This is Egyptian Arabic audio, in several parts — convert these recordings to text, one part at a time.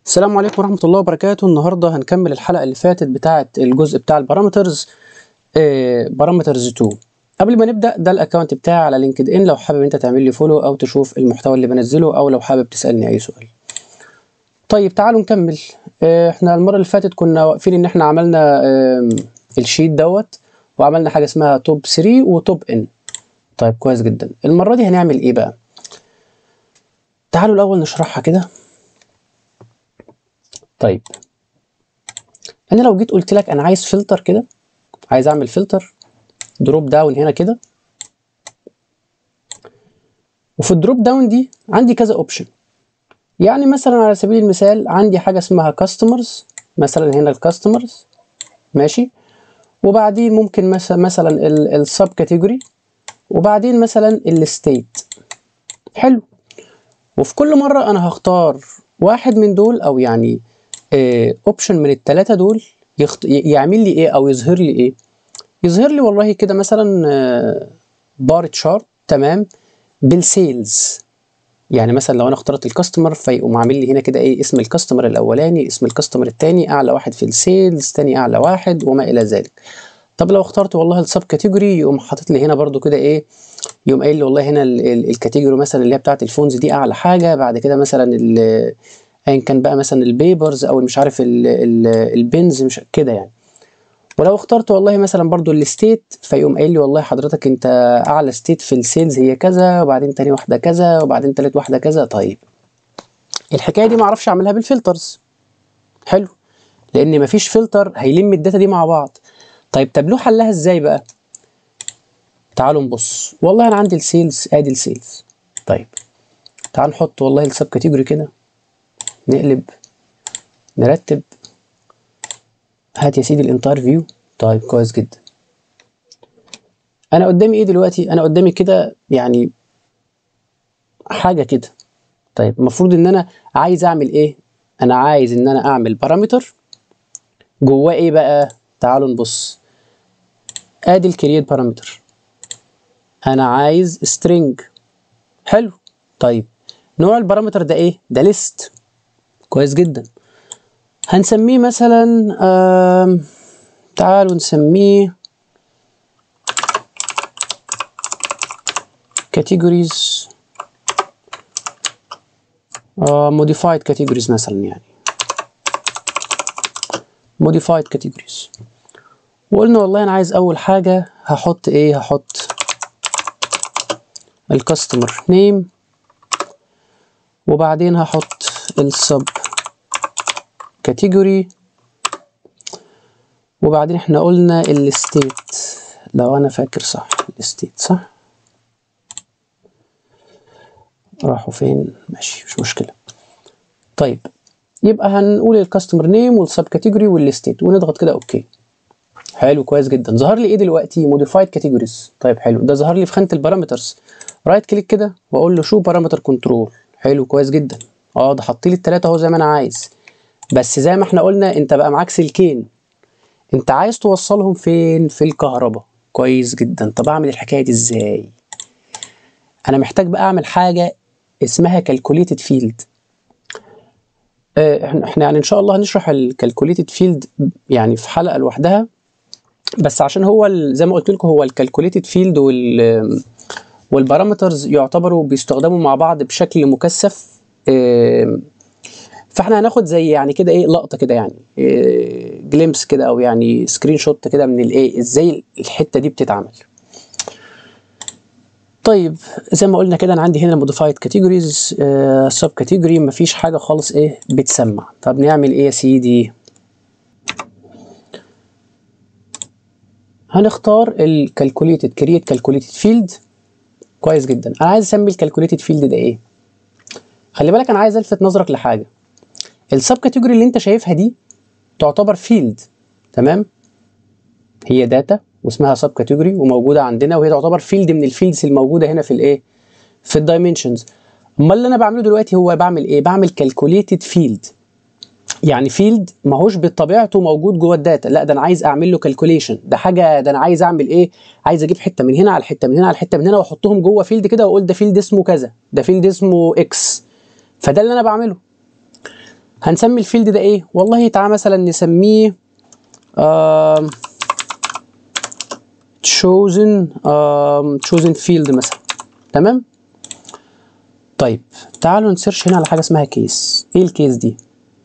السلام عليكم ورحمة الله وبركاته النهاردة هنكمل الحلقة اللي فاتت بتاعة الجزء بتاع البارامترز بارامترز 2 قبل ما نبدأ ده الأكونت بتاعي على لينكد إن لو حابب أنت تعمل لي فولو أو تشوف المحتوى اللي بنزله أو لو حابب تسألني أي سؤال طيب تعالوا نكمل آه، احنا المرة اللي فاتت كنا واقفين إن احنا عملنا آم، الشيت دوت وعملنا حاجة اسمها توب 3 وتوب ان طيب كويس جدا المرة دي هنعمل إيه بقى تعالوا الأول نشرحها كده طيب انا لو جيت قلت لك انا عايز فلتر كده عايز اعمل فلتر دروب داون هنا كده وفي الدروب داون دي عندي كذا اوبشن يعني مثلا على سبيل المثال عندي حاجه اسمها كاستمرز مثلا هنا الكاستمرز ماشي وبعدين ممكن مثلا مثلا السب كاتيجوري وبعدين مثلا الستيت حلو وفي كل مره انا هختار واحد من دول او يعني اوبشن من الثلاثه دول يخت... ي- يعمل لي ايه او يظهر لي ايه يظهر لي والله كده مثلا بار تشارت تمام بالسيلز يعني مثلا لو انا اخترت الكاستمر فيقوم عامل لي هنا كده ايه اسم الكاستمر الاولاني اسم الكاستمر الثاني اعلى واحد في السيلز ثاني اعلى واحد وما الى ذلك طب لو اخترت والله السب كاتيجوري يقوم حاطط لي هنا برضو كده ايه يقوم قايل لي والله هنا ال- ال- الكاتيجوري مثلا اللي هي بتاعت الفونز دي اعلى حاجه بعد كده مثلا ال- ايا كان بقى مثلا البيبرز او مش عارف ال- ال- البنز مش كده يعني ولو اخترت والله مثلا برضو الستيت فيقوم قايل لي والله حضرتك انت اعلى ستيت في السيلز هي كذا وبعدين تاني واحده كذا وبعدين تالت واحده كذا طيب الحكايه دي ما اعرفش اعملها بالفلترز حلو لان مفيش فلتر هيلم الداتا دي مع بعض طيب طب له حلها ازاي بقى تعالوا نبص والله انا عندي السيلز ادي السيلز طيب تعال نحط والله السب كاتيجوري كده نقلب نرتب هات يا سيدي الانتاير فيو طيب كويس جدا انا قدامي ايه دلوقتي انا قدامي كده يعني حاجه كده طيب المفروض ان انا عايز اعمل ايه انا عايز ان انا اعمل بارامتر جواه ايه بقى تعالوا نبص ادي الكرييت بارامتر انا عايز string حلو طيب نوع البارامتر ده ايه ده ليست كويس جدا هنسميه مثلا آم، تعالوا نسميه categories آه modified categories مثلا يعني modified categories وقلنا والله انا عايز اول حاجه هحط ايه هحط الكاستمر نيم وبعدين هحط السب كاتيجوري وبعدين احنا قلنا الستيت لو انا فاكر صح الستيت صح راحوا فين ماشي مش مشكله طيب يبقى هنقول الكاستمر نيم والسب كاتيجوري والستيت ونضغط كده اوكي حلو كويس جدا ظهر لي ايه دلوقتي موديفايد كاتيجوريز طيب حلو ده ظهر لي في خانه البارامترز رايت كليك كده واقول له شو بارامتر كنترول حلو كويس جدا اه ده حط لي الثلاثه اهو زي ما انا عايز بس زي ما احنا قلنا انت بقى معاك سلكين انت عايز توصلهم فين في الكهرباء كويس جدا طب اعمل الحكايه دي ازاي انا محتاج بقى اعمل حاجه اسمها كالكوليتد فيلد احنا إحنا يعني ان شاء الله هنشرح الكالكوليتد فيلد يعني في حلقه لوحدها بس عشان هو ال- زي ما قلت لكم هو الكالكوليتد فيلد وال والبارامترز يعتبروا بيستخدموا مع بعض بشكل مكثف آم، فاحنا هناخد زي يعني كده ايه لقطه كده يعني جليمس كده او يعني سكرين شوت كده من الايه ازاي الحته دي بتتعمل طيب زي ما قلنا كده انا عندي هنا موديفايد كاتيجوريز سب كاتيجوري مفيش حاجه خالص ايه بتسمع طب نعمل ايه يا سيدي هنختار الكالكوليتد كرييت كالكوليتد فيلد كويس جدا انا عايز اسمي الكالكوليتد فيلد ده ايه خلي بالك انا عايز الفت نظرك لحاجه السب كاتيجوري اللي انت شايفها دي تعتبر فيلد تمام هي داتا واسمها سب كاتيجوري وموجوده عندنا وهي تعتبر فيلد من الفيلدز الموجوده هنا في الايه في الدايمنشنز امال اللي انا بعمله دلوقتي هو بعمل ايه بعمل كالكوليتد فيلد يعني فيلد ماهوش بطبيعته موجود جوه الداتا لا ده انا عايز اعمل له كالكوليشن ده حاجه ده انا عايز اعمل ايه عايز اجيب حته من هنا على حته من هنا على حته من هنا واحطهم جوه فيلد كده واقول ده فيلد اسمه كذا ده فيلد اسمه اكس فده اللي انا بعمله هنسمي الفيلد ده ايه والله تعالى مثلا نسميه آم، chosen آم، chosen field مثلا تمام طيب تعالوا نسيرش هنا على حاجه اسمها كيس ايه الكيس دي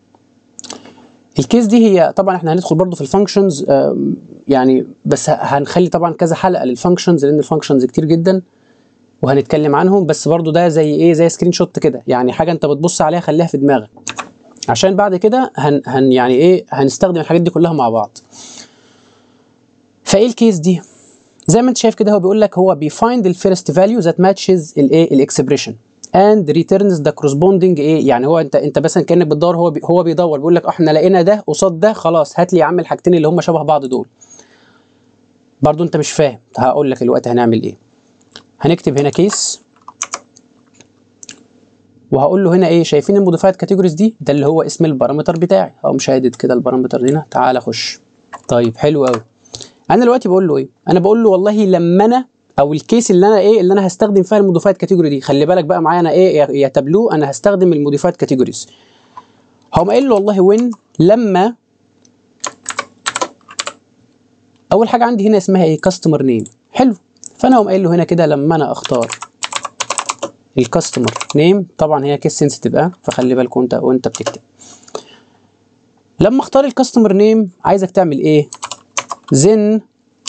الكيس دي هي طبعا احنا هندخل برضو في الفانكشنز يعني بس ه- هنخلي طبعا كذا حلقه للفانكشنز لان الفانكشنز كتير جدا وهنتكلم عنهم بس برضو ده زي ايه زي سكرين شوت كده يعني حاجه انت بتبص عليها خليها في دماغك عشان بعد كده هن, هن يعني ايه هنستخدم الحاجات دي كلها مع بعض فايه الكيس دي زي ما انت شايف كده هو بيقول لك هو بيفايند الفيرست فاليو ذات ماتشز الايه الاكسبريشن اند ريتيرنز ذا كورسبوندنج ايه يعني هو انت انت مثلا كانك بتدور هو بي هو بيدور بيقول لك احنا لقينا ده قصاد ده خلاص هات لي يا عم الحاجتين اللي هم شبه بعض دول برضو انت مش فاهم هقول لك الوقت هنعمل ايه هنكتب هنا كيس وهقول له هنا ايه شايفين الموديفايد كاتيجوريز دي ده اللي هو اسم البارامتر بتاعي هقوم شاهدت كده البارامتر هنا تعالى خش طيب حلو قوي انا دلوقتي بقول له ايه انا بقول له والله لما انا او الكيس اللي انا ايه اللي انا هستخدم فيها الموديفايد كاتيجوري دي خلي بالك بقى معايا انا ايه يا- يا تابلو انا هستخدم الموديفايد كاتيجوريز هقوم قايل له والله وين لما اول حاجه عندي هنا اسمها ايه كاستمر نيم حلو فانا هقوم قايل له هنا كده لما انا اختار الكاستمر نيم طبعا هي كيس سنسيتيف اه فخلي بالك وانت وانت بتكتب لما اختار الكاستمر نيم عايزك تعمل ايه زن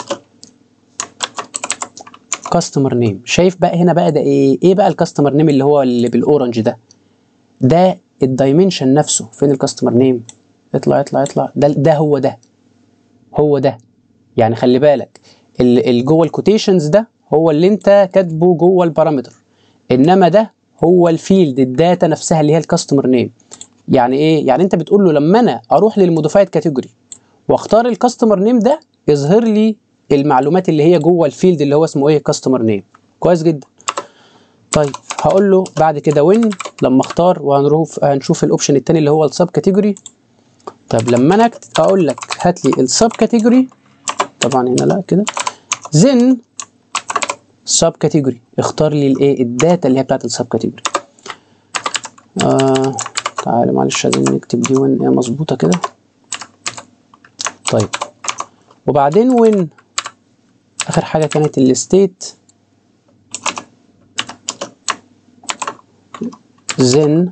كاستمر نيم شايف بقى هنا بقى ده ايه ايه بقى الكاستمر نيم اللي هو اللي بالاورنج ده ده الدايمنشن نفسه فين الكاستمر نيم اطلع اطلع اطلع ده ده هو ده هو ده يعني خلي بالك ال- ال- جوه الكوتيشنز ده هو اللي انت كاتبه جوه البارامتر انما ده هو الفيلد الداتا نفسها اللي هي الكاستمر نيم يعني ايه يعني انت بتقول له لما انا اروح للموديفايد كاتيجوري واختار الكاستمر نيم ده يظهر لي المعلومات اللي هي جوه الفيلد اللي هو اسمه ايه كاستمر نيم كويس جدا طيب هقول له بعد كده وين لما اختار وهنروح هنشوف الاوبشن التاني اللي هو السب كاتيجوري طب لما انا أكت- اقول لك هات لي السب كاتيجوري طبعا هنا لا كده زن سب كاتيجوري اختار لي الايه الداتا اللي هي بتاعت السب كاتيجوري آه تعالى معلش عايزين نكتب دي وين ايه مظبوطه كده طيب وبعدين وين اخر حاجه كانت الستيت زن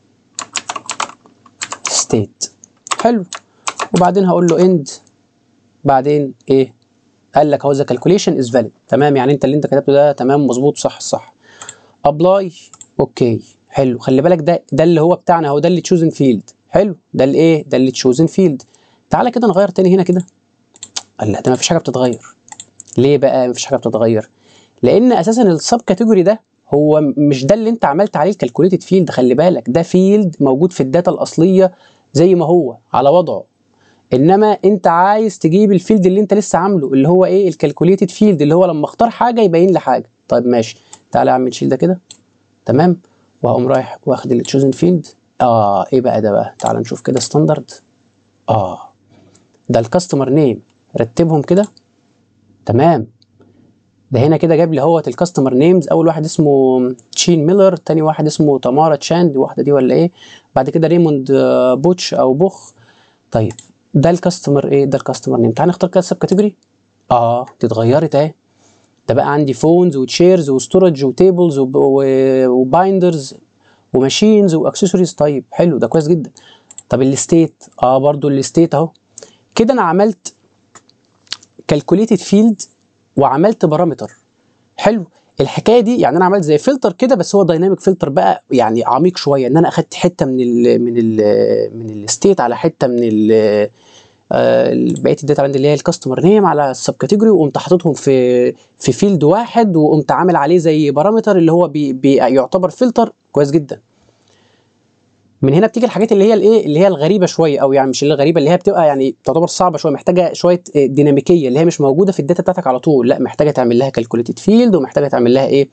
ستيت حلو وبعدين هقول له اند بعدين ايه قال لك اهو ذا كالكوليشن از فاليد تمام يعني انت اللي انت كتبته ده تمام مظبوط صح صح ابلاي اوكي حلو خلي بالك ده ده اللي هو بتاعنا اهو ده اللي تشوزن فيلد حلو ده الايه ده اللي تشوزن فيلد تعالى كده نغير تاني هنا كده قال لا ده ما فيش حاجه بتتغير ليه بقى ما فيش حاجه بتتغير لان اساسا السب كاتيجوري ده هو مش ده اللي انت عملت عليه الكالكوليتد فيلد خلي بالك ده فيلد موجود في الداتا الاصليه زي ما هو على وضعه انما انت عايز تجيب الفيلد اللي انت لسه عامله اللي هو ايه الكالكوليتد فيلد اللي هو لما اختار حاجه يبين لي حاجه طيب ماشي تعالى اعمل شيل ده كده تمام وهقوم رايح واخد التشوزن فيلد اه ايه بقى ده بقى تعالى نشوف كده ستاندرد اه ده الكاستمر نيم رتبهم كده تمام ده هنا كده جاب لي اهوت الكاستمر نيمز اول واحد اسمه تشين ميلر تاني واحد اسمه تمارا تشاند واحده دي ولا ايه بعد كده ريموند آه، بوتش او بوخ طيب ده الكاستمر ايه ده الكاستمر نيم تعال نختار كده سب كاتيجوري اه دي اتغيرت اهي ده بقى عندي فونز وتشيرز وستورج وتيبلز وبايندرز وماشينز واكسسوارز طيب حلو ده كويس جدا طب الستيت اه برضو الستيت اهو كده انا عملت كالكوليتد فيلد وعملت بارامتر حلو الحكايه دي يعني انا عملت زي فلتر كده بس هو دايناميك فلتر بقى يعني عميق شويه ان انا اخدت حته من ال من ال من الستيت على حته من ال آه، بقيه الداتا عندي اللي هي الكاستمر نيم على السب كاتيجوري وقمت حاططهم في في فيلد واحد وقمت عامل عليه زي بارامتر اللي هو بي بي يعتبر فلتر كويس جدا من هنا بتيجي الحاجات اللي هي الايه اللي هي الغريبه شويه او يعني مش اللي غريبه اللي هي بتبقى يعني تعتبر صعبه شويه محتاجه شويه آه، ديناميكيه اللي هي مش موجوده في الداتا بتاعتك على طول لا محتاجه تعمل لها كالكوليتد فيلد ومحتاجه تعمل لها ايه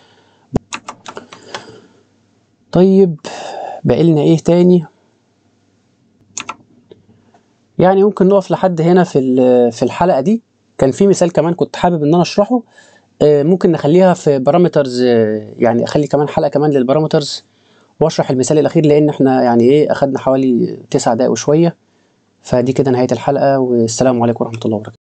طيب باقي لنا ايه تاني يعني ممكن نقف لحد هنا في ال- في الحلقه دي كان في مثال كمان كنت حابب ان انا اشرحه آه، ممكن نخليها في بارامترز يعني اخلي كمان حلقه كمان للبارامترز واشرح المثال الاخير لان احنا يعني ايه اخدنا حوالي تسع دقايق وشويه فدي كده نهايه الحلقه والسلام عليكم ورحمه الله وبركاته